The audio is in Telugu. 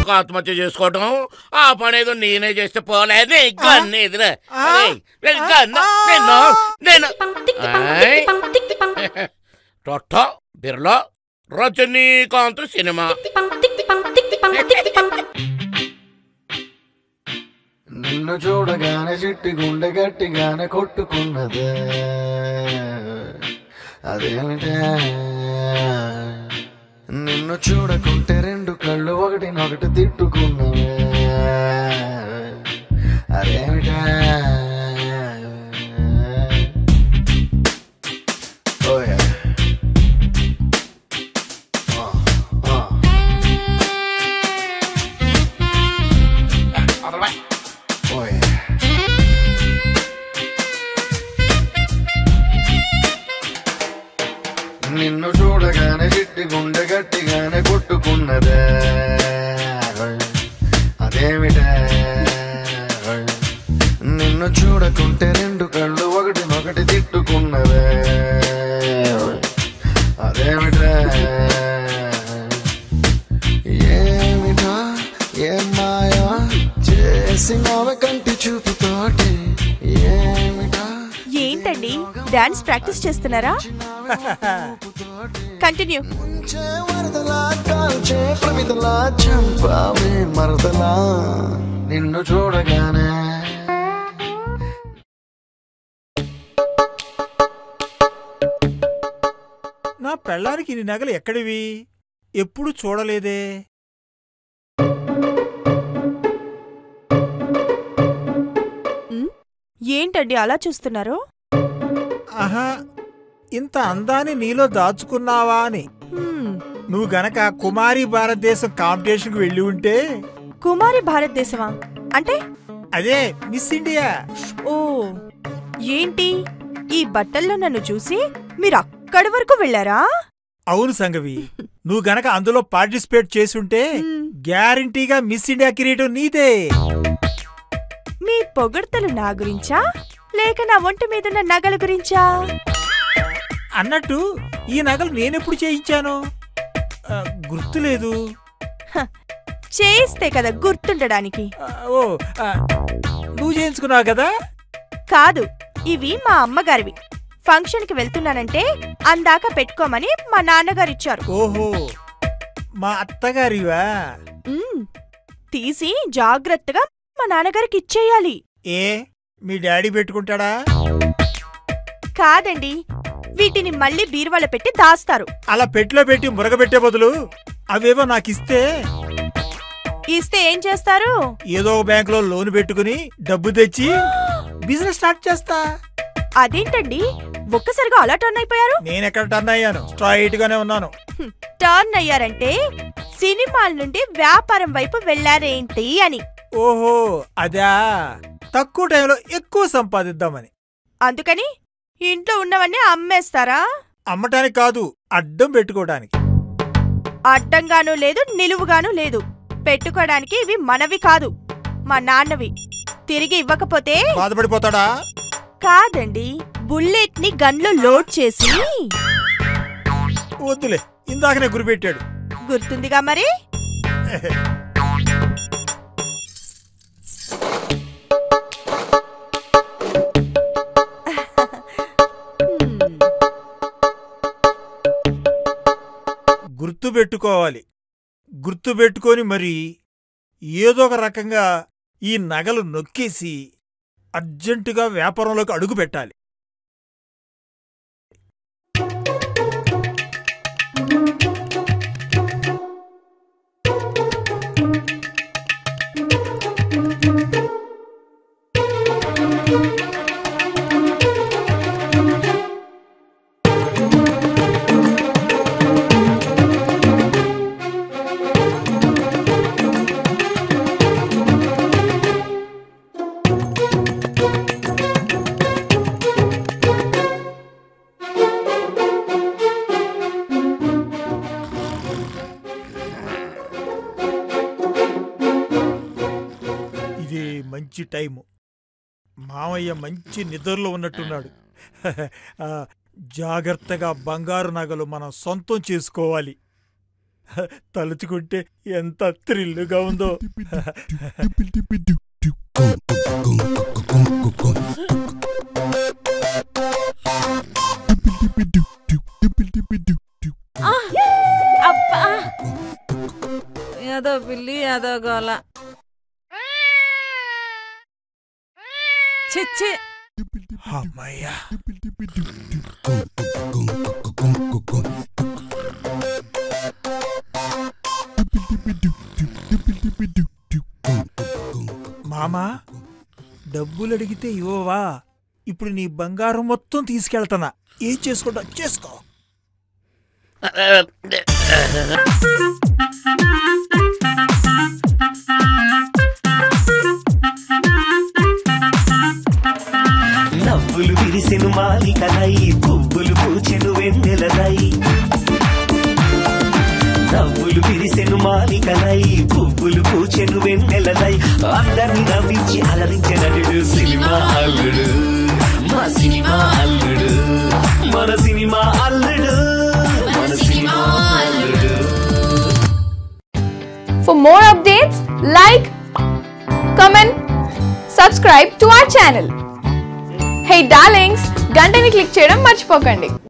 ఎందుకు ఆత్మహత్య చేసుకోవటం ఆ పని ఏదో నేనే చేస్తే పోలే నీ గన్ను ఎదురా ఆ? గన్ను నిన్ను నేను ఆయ్. టొట్ట బిర్లా రజనీకాంత్ సినిమా నిన్ను చూడగానే చిట్టి గుండె గట్టిగానే కొట్టుకున్నదే అదేమిటే నిన్ను చూడకుంటే రెండు కళ్ళు ఒకటినొకటి తిట్టుకున్నవే అదేమిటే ఓయ్ ఆ, ఆ. ఓయ్ నిన్ను చూడగానే చిట్టి గుండె గట్టిగానే కొట్టుకున్నదే అదేమిటే నిన్ను చూడకుంటే రెండు కళ్ళు ఒకటినొకటి తిట్టుకున్నదే అదేమిటే ఏమిటా ఏం మాయా చేసినవ కంటి చూపుతోటి ఏమిటా ఏంటండి డాన్స్ ప్రాక్టీస్ చేస్తున్నారా కంటిన్యూ ముంచే వరదలా కాల్చే ప్రమిదలా చంపావే మరదలా నిన్ను చూడగానే నా పెళ్ళానికి ఇన్ని నగలు ఎక్కడివి ఎప్పుడు చూడలేదే ఏంటండి అలా చూస్తున్నారు ఆహా ఇంత అందాన్ని నీలో దాచుకున్నావా అని హ్మ్, నువ్వు గనక కుమారి భారతదేశం కాంపిటీషన్కి వెళ్ళి ఉంటే కుమారి భారతదేశమా అంటే అదే మిస్ ఇండియా ఓ ఏంటి ఈ బట్టల్లో నన్ను చూసి మీరు అక్కడి వరకు వెళ్ళారా అవును సంగవి నువ్వు గనక అందులో పార్టిసిపేట్ చేసుంటే మ్. గ్యారంటీగా మిస్ ఇండియా కిరీటం నీదే మీ పొగడ్తలు నా గురించా లేక నా ఒంటి మీదున్న నగల గురించా అన్నట్టు ఈ నగలు నేనెప్పుడు చేయించాను ఆ, గుర్తులేదు చేయిస్తే కదా గుర్తుండడానికి ఆ, ఓ ఆ, నువ్వు చేయించుకున్నావు కదా కాదు ఇవి మా అమ్మగారివి ఫంక్షన్కి వెళ్తున్నానంటే అందాక పెట్టుకోమని మా నాన్నగారు ఇచ్చారు ఓహో మా అత్తగారివా మ్, తీసి జాగ్రత్తగా మా నాన్నగారికి ఇచ్చేయాలి ఏ మీ డాడీ పెట్టుకుంటాడా కాదండి వీటిని మళ్ళీ బీరువాలో పెట్టి దాస్తారు అలా పెట్టిలో పెట్టి మురగబెట్టే బదులు అవేవో నాకిస్తే ఇస్తే ఏం చేస్తారు ఏదో ఒక బ్యాంకులో లోన్ పెట్టుకుని డబ్బు తెచ్చి బిజినెస్ స్టార్ట్ చేస్తా అదేంటండి ఒక్కసారిగా అలా టర్న్ అయిపోయారు నేనెక్కడ టర్న్ అయ్యాను స్ట్రైట్ గానే ఉన్నాను హ్మ్, టర్న్ అయ్యారంటే సినిమాల నుండి వ్యాపారం వైపు వెళ్లారేంటి అని ఓహో అదా తక్కువ టైంలో ఎక్కువ సంపాదిద్దామని అందుకని ఇంట్లో ఉన్నవన్నీ అమ్మేస్తారా అమ్మటానికి కాదు అడ్డం పెట్టుకోవడానికి అడ్డంగానూ లేదు నిలువుగానూ లేదు పెట్టుకోవడానికి ఇవి మనవి కాదు మా నాన్నవి తిరిగి ఇవ్వకపోతే బాధపడిపోతాడా కాదండి బుల్లెట్ ని గన్లో లోడ్ చేసి వద్దులే ఇందాకనే గురిపెట్టాడు గుర్తుందిగా మరి హ్మ్. గుర్తు పెట్టుకోవాలి గుర్తు పెట్టుకొని మరి ఏదో ఒక రకంగా ఈ నగలు నొక్కేసి అర్జెంటుగా వ్యాపారంలోకి అడుగు పెట్టాలి ఇది మంచి టైము మామయ్య మంచి నిద్రలో ఉన్నట్టున్నాడు ఆ, జాగ్రత్తగా బంగారు నగలు మనం సొంతం చేసుకోవాలి తలుచుకుంటే ఎంత థ్రిల్గా ఉందో అబ్బా ఏదో పిల్లి ఏదో గోల చిచ్చి అమ్మయ్యా మామా డబ్బులు అడిగితే ఇవ్వవా ఇప్పుడు నీ బంగారం మొత్తం తీసుకెళ్తానా ఏం చేసుకుంటా చేసుకో నవ్వులు విరిసెను మాలికలై పువ్వులు పూచెను వెన్నెలలై నవ్వులు విరిసెను మాలికలై పువ్వులు పూచెను వెన్నెలలై అందరిని నవ్వించి అలరించిన నటుడు సినిమా అల్లుడు మా సినిమా అల్లుడు మన సినిమా అల్లుడు మన సినిమా అల్లుడు For more updates, like, comment, subscribe to our channel. Hey darlings, గంటని click చేయడం మర్చిపోకండి